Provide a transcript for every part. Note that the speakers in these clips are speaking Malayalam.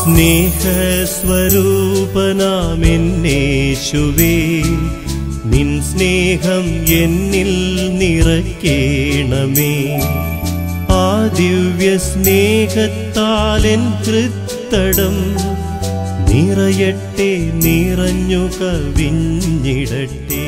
സ്നേഹസ്വരൂപനാമെന്നേശുവേ നിൻ സ്നേഹം എന്നിൽ നിറയ്ക്കേണമേ ആ ദിവ്യ സ്നേഹത്താലെൻ കൃത്തടം നിറയട്ടെ നിറഞ്ഞു കവിഞ്ഞിടട്ടെ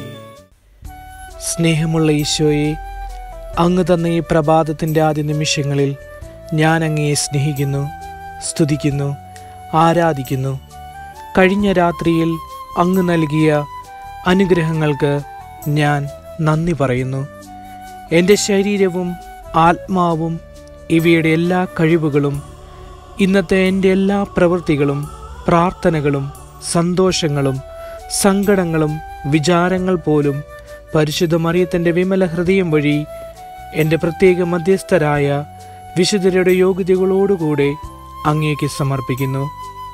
സ്നേഹമുള്ള ഈശോയെ അങ്ങ് തന്ന ഈ പ്രഭാതത്തിൻ്റെ ആദ്യ നിമിഷങ്ങളിൽ ഞാൻ അങ്ങയെ സ്നേഹിക്കുന്നു സ്തുതിക്കുന്നു ആരാധിക്കുന്നു കഴിഞ്ഞ രാത്രിയിൽ അങ്ങ് നൽകിയ അനുഗ്രഹങ്ങൾക്ക് ഞാൻ നന്ദി പറയുന്നു എൻ്റെ ശരീരവും ആത്മാവും ഇവയുടെ എല്ലാ കഴിവുകളും ഇന്നത്തെ എൻ്റെ എല്ലാ പ്രവൃത്തികളും പ്രാർത്ഥനകളും സന്തോഷങ്ങളും സങ്കടങ്ങളും വിചാരങ്ങൾ പോലും പരിശുദ്ധ മറിയത്തിൻ്റെ വിമല ഹൃദയം വഴി എൻ്റെ പ്രത്യേക മധ്യസ്ഥരായ വിശുദ്ധരുടെ യോഗ്യതകളോടുകൂടെ അങ്ങേക്ക് സമർപ്പിക്കുന്നു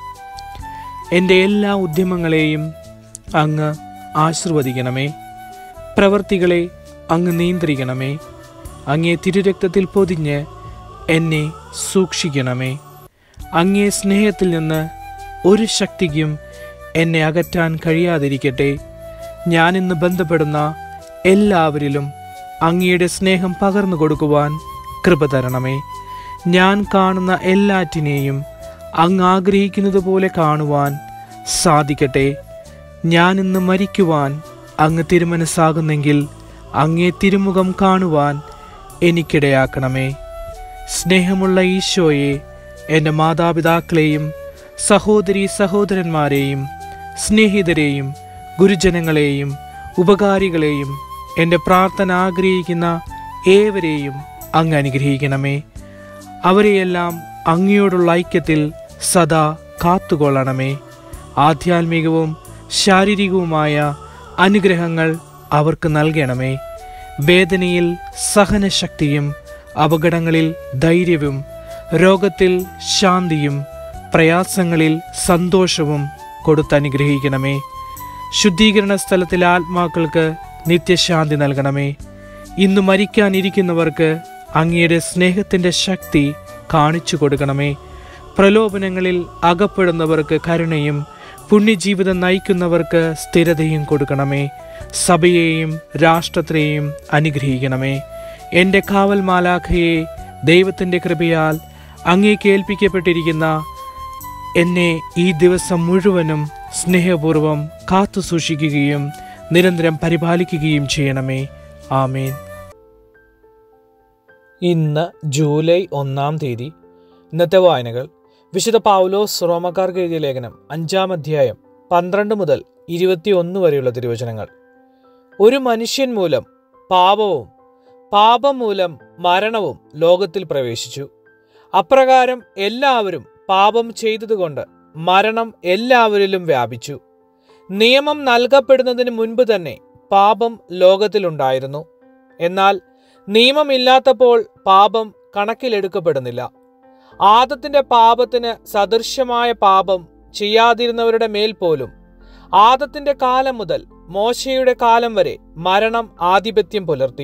എൻ്റെ എല്ലാ ഉദ്യമങ്ങളെയും അങ്ങ് ആശീർവദിക്കണമേ പ്രവർത്തികളെ അങ്ങ് നിയന്ത്രിക്കണമേ അങ്ങേ തിരുരക്തത്തിൽ പൊതിഞ്ഞ് എന്നെ സൂക്ഷിക്കണമേ അങ്ങേ സ്നേഹത്തിൽ നിന്ന് ഒരു ശക്തിക്കും എന്നെ അകറ്റാൻ കഴിയാതിരിക്കട്ടെ ഞാനിന്ന് ബന്ധപ്പെടുന്ന എല്ലാവരിലും അങ്ങയുടെ സ്നേഹം പകർന്നു കൊടുക്കുവാൻ കൃപ തരണമേ ഞാൻ കാണുന്ന എല്ലാറ്റിനെയും അങ്ങ് ആഗ്രഹിക്കുന്നത് പോലെ കാണുവാൻ സാധിക്കട്ടെ ഞാൻ ഇന്ന് മരിക്കുവാൻ അങ്ങ് തിരുമനസ്സാകുന്നെങ്കിൽ അങ്ങേ തിരുമുഖം കാണുവാൻ എനിക്കിടയാക്കണമേ സ്നേഹമുള്ള ഈശോയെ എൻ്റെ മാതാപിതാക്കളെയും സഹോദരി സഹോദരന്മാരെയും സ്നേഹിതരെയും ഗുരുജനങ്ങളെയും ഉപകാരികളെയും എൻ്റെ പ്രാർത്ഥന ആഗ്രഹിക്കുന്ന ഏവരെയും അങ്ങ് അനുഗ്രഹിക്കണമേ അവരെയെല്ലാം അങ്ങയോടുള്ള ഐക്യത്തിൽ സദാ കാത്തുകൊള്ളണമേ ആധ്യാത്മികവും ശാരീരികവുമായ അനുഗ്രഹങ്ങൾ അവർക്ക് നൽകണമേ വേദനയിൽ സഹനശക്തിയും അപകടങ്ങളിൽ ധൈര്യവും രോഗത്തിൽ ശാന്തിയും പ്രയാസങ്ങളിൽ സന്തോഷവും കൊടുത്തനുഗ്രഹിക്കണമേ ശുദ്ധീകരണ സ്ഥലത്തിലെ ആത്മാക്കൾക്ക് നിത്യശാന്തി നൽകണമേ ഇന്ന് മരിക്കാനിരിക്കുന്നവർക്ക് അങ്ങയുടെ സ്നേഹത്തിൻ്റെ ശക്തി കാണിച്ചു കൊടുക്കണമേ പ്രലോഭനങ്ങളിൽ അകപ്പെടുന്നവർക്ക് കരുണയും പുണ്യജീവിതം നയിക്കുന്നവർക്ക് സ്ഥിരതയും കൊടുക്കണമേ സഭയെയും രാഷ്ട്രത്തെയും അനുഗ്രഹിക്കണമേ എൻ്റെ കാവൽ മാലാഖയെ ദൈവത്തിൻ്റെ കൃപയാൽ അങ്ങേക്ക് ഏൽപ്പിക്കപ്പെട്ടിരിക്കുന്ന എന്നെ ഈ ദിവസം മുഴുവനും സ്നേഹപൂർവം കാത്തു സൂക്ഷിക്കുകയും നിരന്തരം പരിപാലിക്കുകയും ചെയ്യണമേ ആമേൻ ഇന്ന് ജൂലൈ ഒന്നാം തീയതി ഇന്നത്തെ വായനകൾ വിശുദ്ധ പൗലോസ് റോമക്കാർക്ക് എഴുതിയ ലേഖനം അഞ്ചാം അധ്യായം പന്ത്രണ്ട് മുതൽ ഇരുപത്തിയൊന്ന് വരെയുള്ള തിരുവചനങ്ങൾ ഒരു മനുഷ്യൻ മൂലം പാപവും പാപം മൂലം മരണവും ലോകത്തിൽ പ്രവേശിച്ചു അപ്രകാരം എല്ലാവരും പാപം ചെയ്തതുകൊണ്ട് മരണം എല്ലാവരിലും വ്യാപിച്ചു നിയമം നൽകപ്പെടുന്നതിന് മുൻപ് തന്നെ പാപം ലോകത്തിലുണ്ടായിരുന്നു എന്നാൽ നിയമമില്ലാത്തപ്പോൾ പാപം കണക്കിലെടുക്കപ്പെടുന്നില്ല ആദത്തിന്റെ പാപത്തിന് സദൃശ്യമായ പാപം ചെയ്യാതിരുന്നവരുടെ മേൽ പോലും ആദത്തിന്റെ കാലം മുതൽ മോശയുടെ കാലം വരെ മരണം ആധിപത്യം പുലർത്തി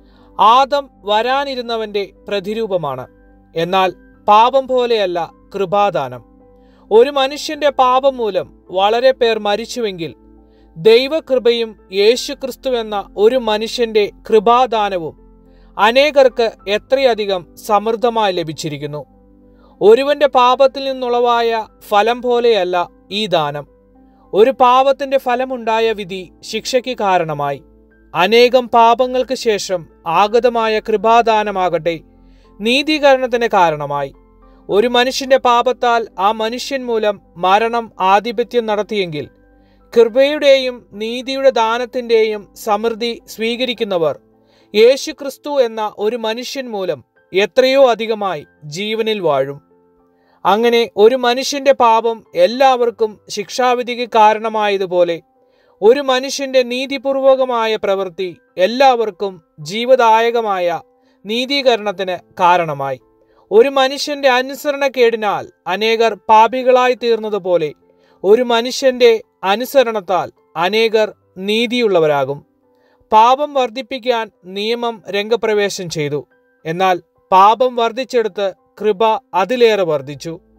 ആദം വരാനിരുന്നവന്റെ പ്രതിരൂപമാണ് എന്നാൽ പാപം പോലെയല്ല കൃപാദാനം ഒരു മനുഷ്യന്റെ പാപം മൂലം വളരെ പേർ മരിച്ചുവെങ്കിൽ ദൈവകൃപയും യേശുക്രിസ്തു എന്ന ഒരു മനുഷ്യന്റെ കൃപാദാനവും അനേകർക്ക് എത്രയധികം സമൃദ്ധമായി ലഭിച്ചിരിക്കുന്നു ഒരുവന്റെ പാപത്തിൽ നിന്നുളവായ ഫലം പോലെയല്ല ഈ ദാനം ഒരു പാപത്തിന്റെ ഫലമുണ്ടായ വിധി ശിക്ഷയ്ക്ക് കാരണമായി അനേകം പാപങ്ങൾക്ക് ശേഷം ആഗതമായ കൃപാദാനമാകട്ടെ നീതീകരണത്തിന് കാരണമായി ഒരു മനുഷ്യന്റെ പാപത്താൽ ആ മനുഷ്യൻ മൂലം മരണം ആധിപത്യം നടത്തിയെങ്കിൽ കൃപയുടെയും നീതിയുടെ ദാനത്തിന്റെയും സമൃദ്ധി സ്വീകരിക്കുന്നവർ യേശുക്രിസ്തു എന്ന ഒരു മനുഷ്യൻ മൂലം എത്രയോ അധികമായി ജീവനിൽ വാഴും അങ്ങനെ ഒരു മനുഷ്യന്റെ പാപം എല്ലാവർക്കും ശിക്ഷാവിധിക്ക് കാരണമായതുപോലെ ഒരു മനുഷ്യന്റെ നീതിപൂർവകമായ പ്രവൃത്തി എല്ലാവർക്കും ജീവദായകമായ നീതീകരണത്തിന് കാരണമായി ഒരു മനുഷ്യന്റെ അനുസരണക്കേടിനാൽ അനേകർ പാപികളായി തീർന്നതുപോലെ ഒരു മനുഷ്യന്റെ അനുസരണത്താൽ അനേകർ നീതിയുള്ളവരാകും പാപം വർദ്ധിപ്പിക്കാൻ നിയമം രംഗപ്രവേശം ചെയ്തു എന്നാൽ പാപം വർദ്ധിച്ചെടുത്ത് കൃപ അതിലേറെ വർദ്ധിച്ചു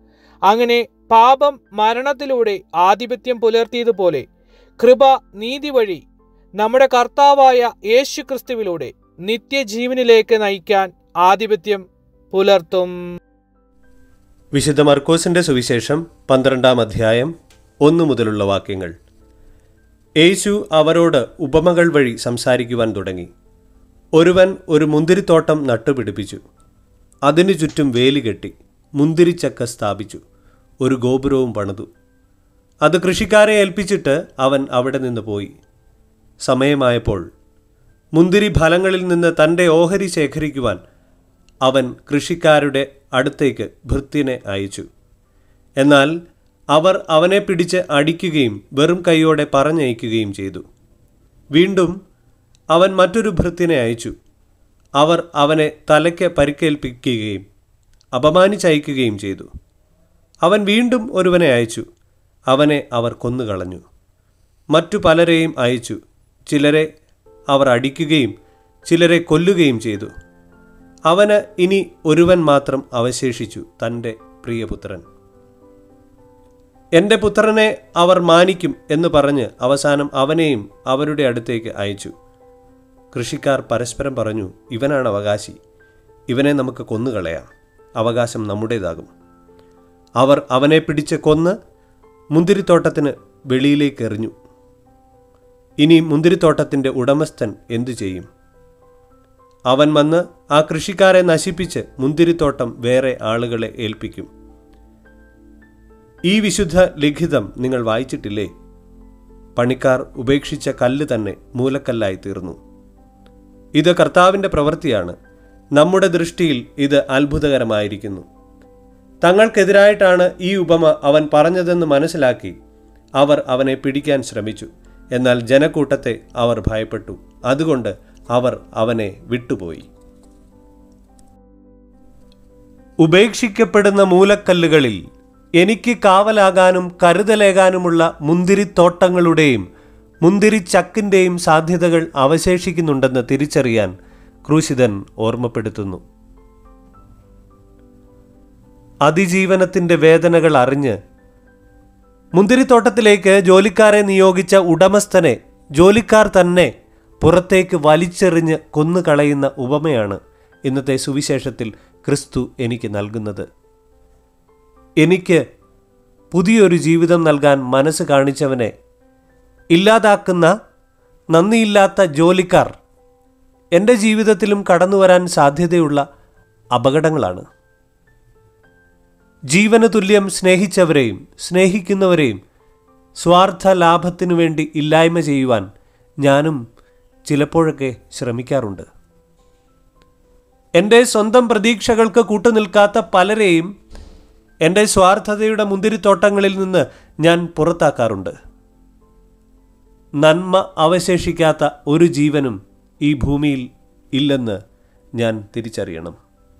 അങ്ങനെ പാപം മരണത്തിലൂടെ ആധിപത്യം പുലർത്തിയതുപോലെ കൃപ നീതി വഴി നമ്മുടെ കർത്താവായ യേശു ക്രിസ്തുവിലൂടെ നിത്യജീവനിലേക്ക് നയിക്കാൻ ആധിപത്യം പുലർത്തും വിശുദ്ധ മർക്കോസിന്റെ സുവിശേഷം പന്ത്രണ്ടാം അധ്യായം ഒന്നു മുതലുള്ള വാക്യങ്ങൾ യേശു അവരോട് ഉപമകൾ വഴി സംസാരിക്കുവാൻ തുടങ്ങി ഒരുവൻ ഒരു മുന്തിരിത്തോട്ടം നട്ടുപിടിപ്പിച്ചു അതിനു ചുറ്റും വേലി കെട്ടി മുന്തിരിച്ചക്ക സ്ഥാപിച്ചു ഒരു ഗോപുരവും പണിതു അത് കൃഷിക്കാരെ ഏൽപ്പിച്ചിട്ട് അവൻ അവിടെ നിന്ന് പോയി സമയമായപ്പോൾ മുന്തിരി ഫലങ്ങളിൽ നിന്ന് തൻ്റെ ഓഹരി ശേഖരിക്കുവാൻ അവൻ കൃഷിക്കാരുടെ അടുത്തേക്ക് ഭൃത്യനെ അയച്ചു എന്നാൽ അവർ അവനെ പിടിച്ച് അടിക്കുകയും വെറും കൈയോടെ പറഞ്ഞയക്കുകയും ചെയ്തു വീണ്ടും അവൻ മറ്റൊരു ഭൃത്യനെ അയച്ചു അവർ അവനെ തലയ്ക്ക് പരിക്കേൽപ്പിക്കുകയും അപമാനിച്ചയക്കുകയും ചെയ്തു അവൻ വീണ്ടും ഒരുവനെ അയച്ചു അവനെ അവർ കൊന്നുകളഞ്ഞു മറ്റു പലരെയും അയച്ചു ചിലരെ അവർ അടിക്കുകയും ചിലരെ കൊല്ലുകയും ചെയ്തു അവന് ഇനി ഒരുവൻ മാത്രം അവശേഷിച്ചു തൻ്റെ പ്രിയപുത്രൻ എൻ്റെ പുത്രനെ അവർ മാനിക്കും എന്ന് പറഞ്ഞ് അവസാനം അവനെയും അവരുടെ അടുത്തേക്ക് അയച്ചു കൃഷിക്കാർ പരസ്പരം പറഞ്ഞു ഇവനാണ് അവകാശി ഇവനെ നമുക്ക് കൊന്നുകളയാം അവകാശം നമ്മുടേതാകും അവർ അവനെ പിടിച്ച് കൊന്ന് മുന്തിരിത്തോട്ടത്തിന് വെളിയിലേക്ക് എറിഞ്ഞു ഇനി മുന്തിരിത്തോട്ടത്തിൻ്റെ ഉടമസ്ഥൻ എന്തു ചെയ്യും അവൻ വന്ന് ആ കൃഷിക്കാരെ നശിപ്പിച്ച് മുന്തിരിത്തോട്ടം വേറെ ആളുകളെ ഏൽപ്പിക്കും ഈ വിശുദ്ധ ലിഖിതം നിങ്ങൾ വായിച്ചിട്ടില്ലേ പണിക്കാർ ഉപേക്ഷിച്ച കല്ല് തന്നെ മൂലക്കല്ലായി തീർന്നു ഇത് കർത്താവിൻ്റെ പ്രവൃത്തിയാണ് നമ്മുടെ ദൃഷ്ടിയിൽ ഇത് അത്ഭുതകരമായിരിക്കുന്നു തങ്ങൾക്കെതിരായിട്ടാണ് ഈ ഉപമ അവൻ പറഞ്ഞതെന്ന് മനസ്സിലാക്കി അവർ അവനെ പിടിക്കാൻ ശ്രമിച്ചു എന്നാൽ ജനക്കൂട്ടത്തെ അവർ ഭയപ്പെട്ടു അതുകൊണ്ട് അവർ അവനെ വിട്ടുപോയി ഉപേക്ഷിക്കപ്പെടുന്ന മൂലക്കല്ലുകളിൽ എനിക്ക് കാവലാകാനും കരുതലേകാനുമുള്ള മുന്തിരിത്തോട്ടങ്ങളുടെയും മുന്തിരിച്ചക്കിൻ്റെയും സാധ്യതകൾ അവശേഷിക്കുന്നുണ്ടെന്ന് തിരിച്ചറിയാൻ ക്രൂശിതൻ ഓർമ്മപ്പെടുത്തുന്നു അതിജീവനത്തിൻ്റെ വേദനകൾ അറിഞ്ഞ് മുന്തിരിത്തോട്ടത്തിലേക്ക് ജോലിക്കാരെ നിയോഗിച്ച ഉടമസ്ഥനെ ജോലിക്കാർ തന്നെ പുറത്തേക്ക് വലിച്ചെറിഞ്ഞ് കൊന്നുകളയുന്ന ഉപമയാണ് ഇന്നത്തെ സുവിശേഷത്തിൽ ക്രിസ്തു എനിക്ക് നൽകുന്നത് എനിക്ക് പുതിയൊരു ജീവിതം നൽകാൻ മനസ്സ് കാണിച്ചവനെ ഇല്ലാതാക്കുന്ന നന്ദിയില്ലാത്ത ജോലിക്കാർ എൻ്റെ ജീവിതത്തിലും കടന്നു വരാൻ സാധ്യതയുള്ള അപകടങ്ങളാണ് ജീവന് തുല്യം സ്നേഹിച്ചവരെയും സ്നേഹിക്കുന്നവരെയും സ്വാർത്ഥ ലാഭത്തിനു വേണ്ടി ഇല്ലായ്മ ചെയ്യുവാൻ ഞാനും ചിലപ്പോഴൊക്കെ ശ്രമിക്കാറുണ്ട് എൻ്റെ സ്വന്തം പ്രതീക്ഷകൾക്ക് കൂട്ടുനിൽക്കാത്ത പലരെയും എൻ്റെ സ്വാർത്ഥതയുടെ മുന്തിരിത്തോട്ടങ്ങളിൽ നിന്ന് ഞാൻ പുറത്താക്കാറുണ്ട് നന്മ അവശേഷിക്കാത്ത ഒരു ജീവനും ഈ ഭൂമിയിൽ ഇല്ലെന്ന് ഞാൻ തിരിച്ചറിയണം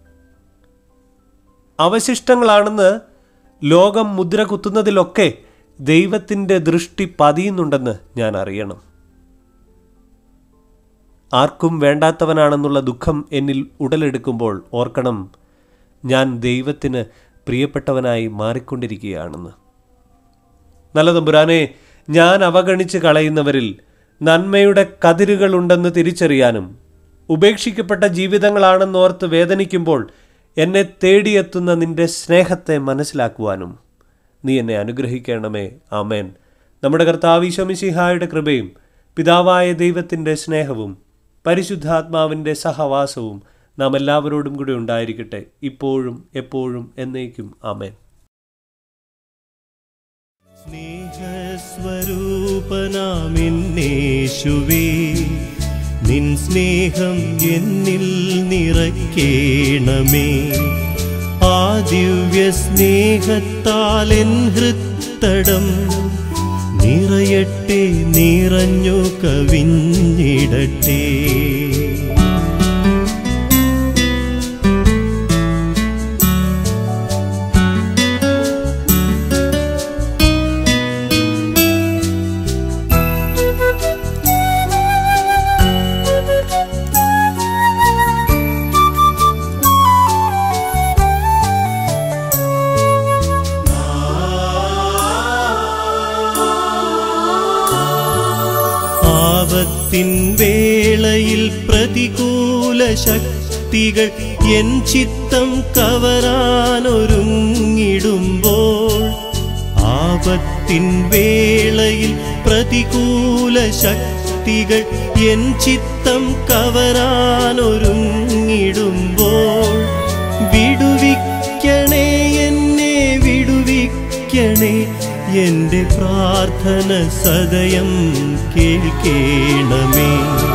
അവശിഷ്ടങ്ങളാണെന്ന് ലോകം മുദ്ര കുത്തുന്നതിലൊക്കെ ദൈവത്തിൻ്റെ ദൃഷ്ടി പതിയുന്നുണ്ടെന്ന് ഞാൻ അറിയണം ആർക്കും വേണ്ടാത്തവനാണെന്നുള്ള ദുഃഖം എന്നിൽ ഉടലെടുക്കുമ്പോൾ ഓർക്കണം ഞാൻ ദൈവത്തിന് പ്രിയപ്പെട്ടവനായി മാറിക്കൊണ്ടിരിക്കുകയാണെന്ന് നല്ല തമ്പുരാനെ ഞാൻ അവഗണിച്ച് കളയുന്നവരിൽ നന്മയുടെ കതിരുകളുണ്ടെന്ന് തിരിച്ചറിയാനും ഉപേക്ഷിക്കപ്പെട്ട ജീവിതങ്ങളാണെന്നോർത്ത് വേദനിക്കുമ്പോൾ എന്നെ തേടിയെത്തുന്ന നിന്റെ സ്നേഹത്തെ മനസ്സിലാക്കുവാനും നീ എന്നെ അനുഗ്രഹിക്കണമേ ആമേൻ നമ്മുടെ കർത്താവിശമിശിഹായുടെ കൃപയും പിതാവായ ദൈവത്തിൻ്റെ സ്നേഹവും പരിശുദ്ധാത്മാവിൻ്റെ സഹവാസവും നാം എല്ലാവരോടും കൂടി ഉണ്ടായിരിക്കട്ടെ ഇപ്പോഴും എപ്പോഴും എന്നേക്കും ആമേൻ സ്നേഹസ്വരൂപനാമിന്നേശുവേ നിൻ സ്നേഹം എന്നിൽ നിറയ്ക്കേണമേ ആ ദിവ്യ സ്നേഹത്താൽ എൻ ഹൃത്തടം നിറയട്ടെ നിറഞ്ഞു കവിഞ്ഞിടട്ടെ ആ ആപത്തിൻ വേളയിൽ പ്രതികൂല ശക്തികൾ എൻ ചിത്തം കവരാനൊരുങ്ങിടുമ്പോൾ ആപത്തിൻ വേളയിൽ പ്രതികൂല ശക്തികൾ എൻ ചിത്തം കവരാനൊരുങ്ങിടുമ്പോൾ വിടുവിക്കണേ എന്നെ വിടുവിക്കണേ എന്റെ പ്രാർത്ഥന സദയം കേൾക്കേണമേ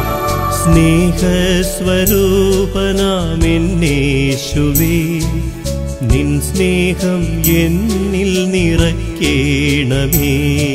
സ്നേഹസ്വരൂപനാമെന്നേശുവേ നിൻ സ്നേഹം എന്നിൽ നിറയ്ക്കേണമേ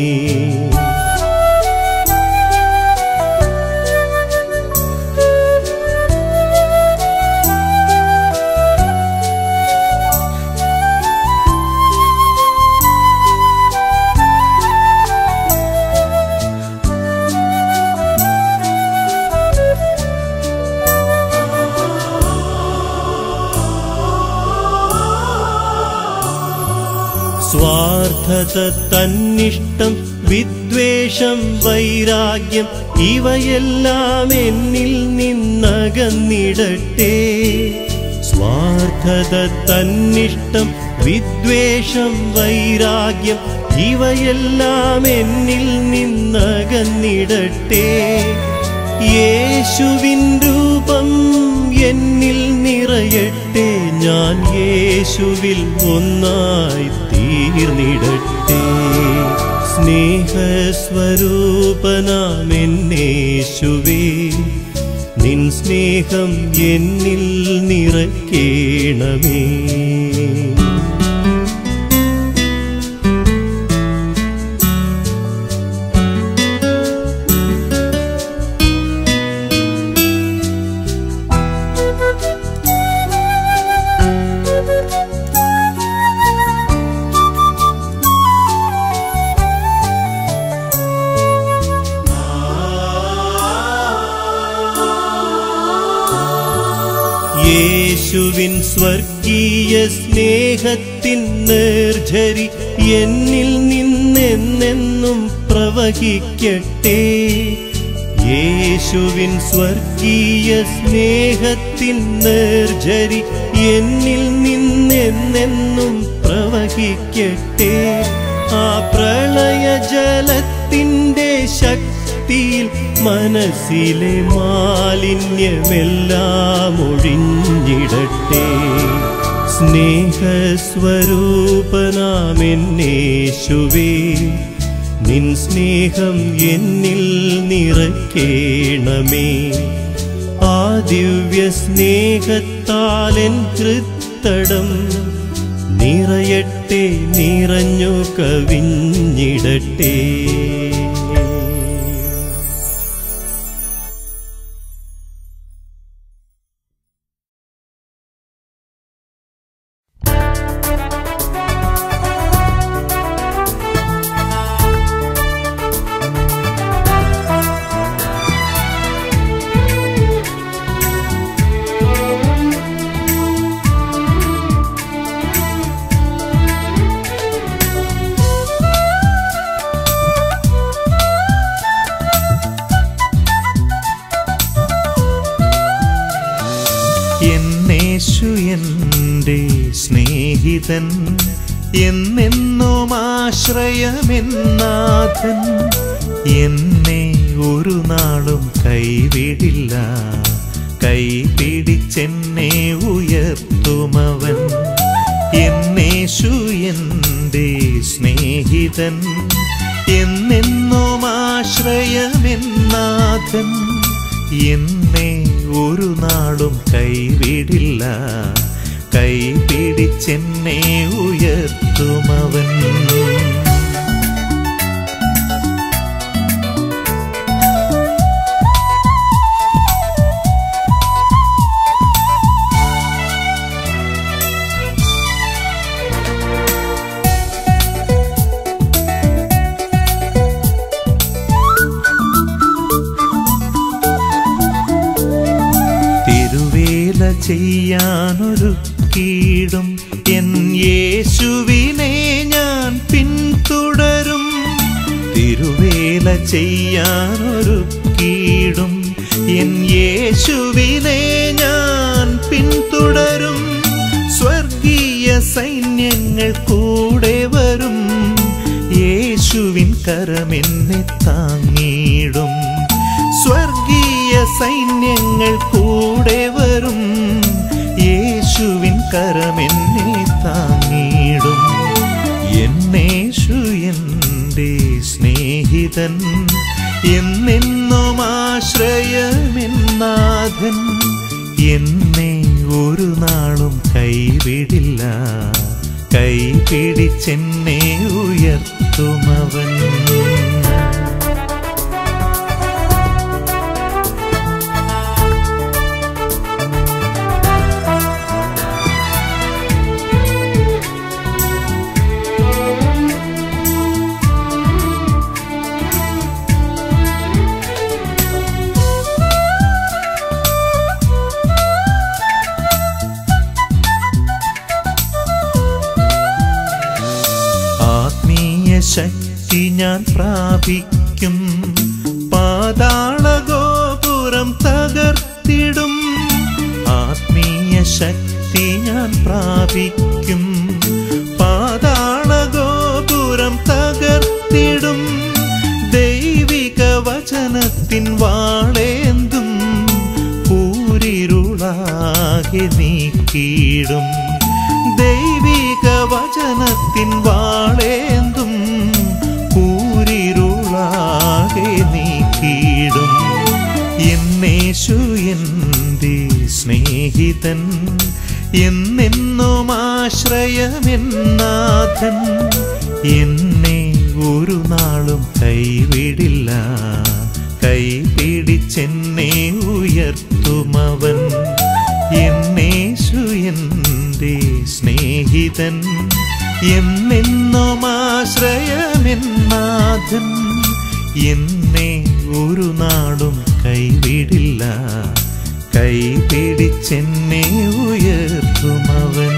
സ്വാർത്ഥത തന്നിഷ്ടം വിദ്വേഷം വൈരാഗ്യം ഇവയെല്ലാം എന്നിൽ നിന്നകന്നിടട്ടെ സ്വാർത്ഥത തന്നിഷ്ടം വിദ്വേഷം വൈരാഗ്യം ഇവയെല്ലാം എന്നിൽ നിന്നകന്നിടട്ടെ യേശുവിൻ രൂപം എന്നിൽ നിറയട്ടെ ഞാൻ യേശുവിൽ ഒന്നായി തീർന്നിടട്ടെ സ്നേഹസ്വരൂപനാമെന്നേശുവേ നിൻ സ്നേഹം എന്നിൽ നിറയ്ക്കേണമേ യേശുവിൻ സ്വർഗീയ സ്നേഹത്തിൻ നേർജരി എന്നിൽ നിന്നെന്നെന്നും പ്രവഹിക്കട്ടെ യേശുവിൻ സ്വർഗീയ സ്നേഹത്തിൻ നേർജരി എന്നിൽ നിന്നെന്നെന്നും പ്രവഹിക്കട്ടെ ആ പ്രളയ ജലത്തിൻ്റെ ശക്തിയിൽ മനസ്സിലെ മാലിന്യമെല്ലാം ഒഴിഞ്ഞിടട്ടെ സ്നേഹസ്വരൂപനാമെന്നേശുവേ നിൻ സ്നേഹം എന്നിൽ നിറയ്ക്കേണമേ ആ ദിവ്യ സ്നേഹത്താലെൻ കൃത്തടം നിറയട്ടെ നിറഞ്ഞു കവിഞ്ഞിടട്ടെ എന്നേശു എൻ്റെ സ്നേഹിതൻ എന്നെന്നും ആശ്രയമെന്നാഥൻ എന്നെ ഒരു നാളും കൈവിടില്ല കൈപിടിച്ചെന്നെ ഉയർത്തുമവൻ എന്നേശു എൻ്റെ സ്നേഹിതൻ എന്നെന്നും ആശ്രയമെന്നാഥൻ എന്നെ ഒരു നാളും കൈവിടില്ല കൈപിടിച്ചെന്നെ ഉയർത്തുമവൻ തിരുവേല ചെയ്യാനൊരുക്കീടും എൻ യേശുവിനെ ഞാൻ പിന്തുടരും തിരുവേല ചെയ്യാനൊരുക്കീടും നീക്കിയിടും എൻ യേശുവിനെ ഞാൻ പിന്തുടരും സ്വർഗീയ സൈന്യങ്ങൾ കൂടെ വരും യേശുവിൻ കരമെന്നെ താങ്ങിയിടും സ്വർഗീയ സൈന്യങ്ങൾ കൂടെ വരും യേശുവിൻ കരമെന്നെ താങ്ങിയിടും എന്നേശു എൻ്റെ സ്നേഹിതൻ എന്നെന്നും ആശ്രയമെന്നാഥൻ എന്നെ ഒരു നാളും കൈവിടില്ല കൈപിടിച്ചെന്നെ ഉയർത്തുമവൻ ആത്മീയ ശക്തി ഞാൻ പ്രാപിക്കും പാതാളഗോപുരം തകർത്തിടും ആത്മീയ ശക്തി ഞാൻ പ്രാപിക്കും പാതാളഗോപുരം തകർത്തിടും ദൈവിക വചനത്തിൻ വാളേന്തും കൂരിരുളാകെ നീക്കിയിടും ദൈവിക വചനത്തിൻ വാളേന്തും കൂരിരുളാകെ നീക്കിയിടും എന്നേശു എൻ്റെ സ്നേഹിതൻ എന്നെന്നും ആശ്രയമെന്നാഥൻ എന്നെ ഒരു നാളും കൈവിടില്ല കൈപിടിച്ചെന്നെ ഉയർത്തുമവൻ എന്നേശു എൻ്റെ സ്നേഹിതൻ എന്നെന്നും ആശ്രയമെന്നാഥൻ എന്നെ ഒരു നാളും കൈവിടില്ല കൈപിടിച്ചെന്നെ ഉയർത്തുമവൻ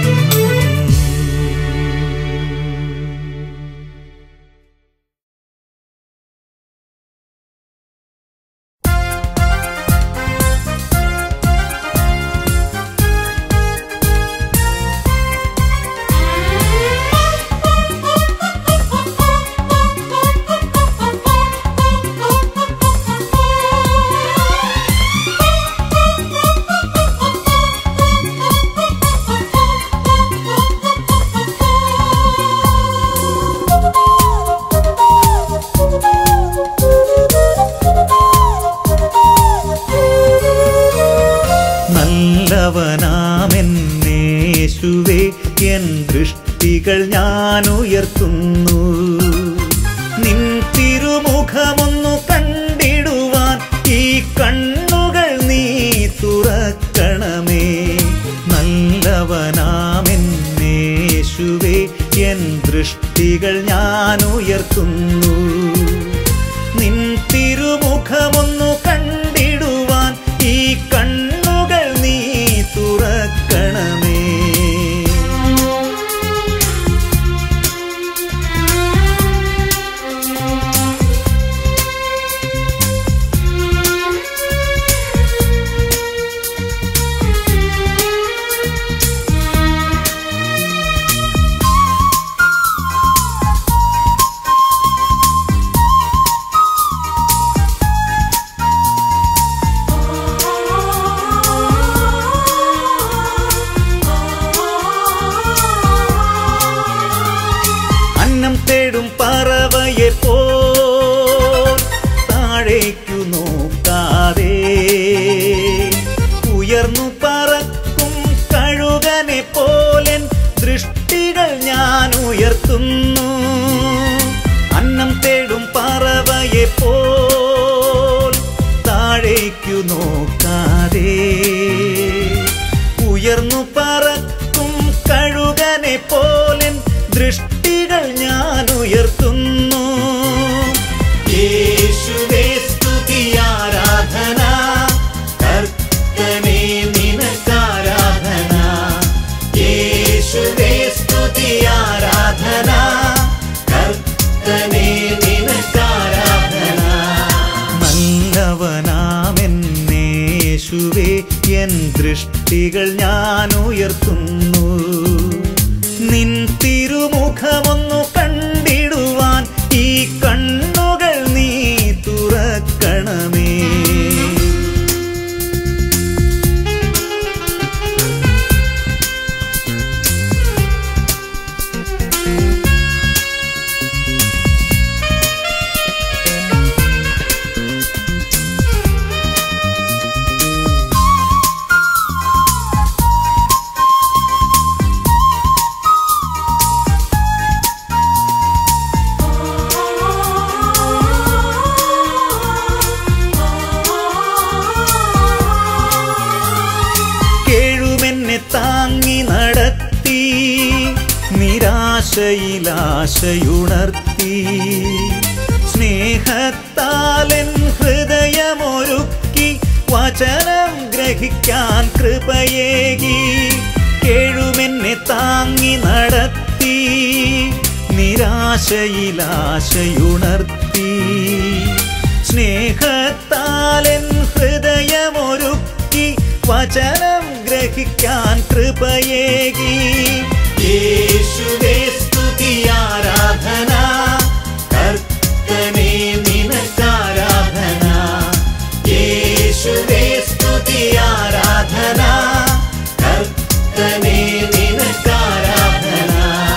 നല്ലവനാമെന്നേശുവേ എൻ ദൃഷ്ടികൾ ഞാൻ ഉയർത്തുന്നു നിൻ തിരുമുഖമൊന്നു കണ്ടിടുവാൻ ഈ കണ്ണുകൾ നീ തുറക്കണമേ നല്ലവനാമെന്നേശുവേ എൻ ദൃഷ്ടികൾ ഞാൻ ഉയർത്തുന്നു നിൻ തിരുമുഖമൊന്നു കണ്ടിടുവാൻ ഈ കണ്ണുകൾ നീ തുറക്കണമേ അന്നം തേടും പറവയെ പോ താഴേക്കു നോക്കാതെ ഉയർന്നു പറക്കും കഴുകനെ പോലൻ ദൃഷ്ടികൾ ഞാൻ ഉയർത്തുന്നു അന്നം തേടും പറവയെ പോൽ താഴേക്കു നോക്കാതെ ഉയർന്നു പറക്കും കഴുകനെ പോലൻ ദൃഷ്ടികൾ ഞാൻ ഉയർത്തുന്നു യേശുവേ സ്തുതി ആരാധന കർത്തനെ നിനക്കാരാധന യേശുവേ സ്തുതി ആരാധന കർത്തനെ നിനക്കാരാധന നല്ലവൻ എൻ ദൃഷ്ടികൾ ഞാൻ ഉയർത്തുന്നു നിൻ തിരുമുഖമൊന്നു കണ്ടിടുവാൻ ഈ കണ്ണുകൾ നീ തുറക്കണമേ കേഴുമെന്നെ താങ്ങി നടത്തി നിരാശയിലാശയുണർത്തി സ്നേഹത്താലൻ ഹൃദയമൊരുക്കി വചനം ഗ്രഹിക്കാൻ കൃപയേകി കേഴുമെന്നെ താങ്ങി നടത്തി നിരാശയിലാശയുണർത്തി സ്നേഹത്താലൻ ഹൃദയമൊരുക്കി വചനം ഗ്രഹിക്കാൻ കൃപയേകി യേശുവേ സ്തുതി ആരാധന കർത്തനേ നിനക്കാരാധന യേശുവേ സ്തുതി ആരാധന കർത്തനേ നിനക്കാരാധന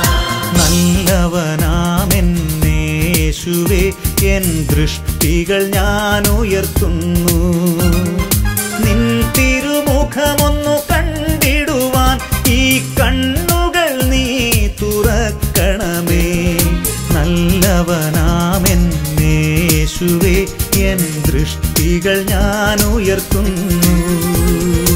നല്ലവനാമെന്നേശുവേ എൻ ദൃഷ്ടികൾ ഞാൻ ഉയർത്തുന്നു നിൻ തിരുമുഖമൊന്നു കണ്ടിടുവാൻ ഈ കണ്ണുകൾ നീ തുറക്കണമേ നല്ലവനാമെന്നേശുവേ എൻ ദൃഷ്ടികൾ ഞാൻ ഉയർത്തുന്നു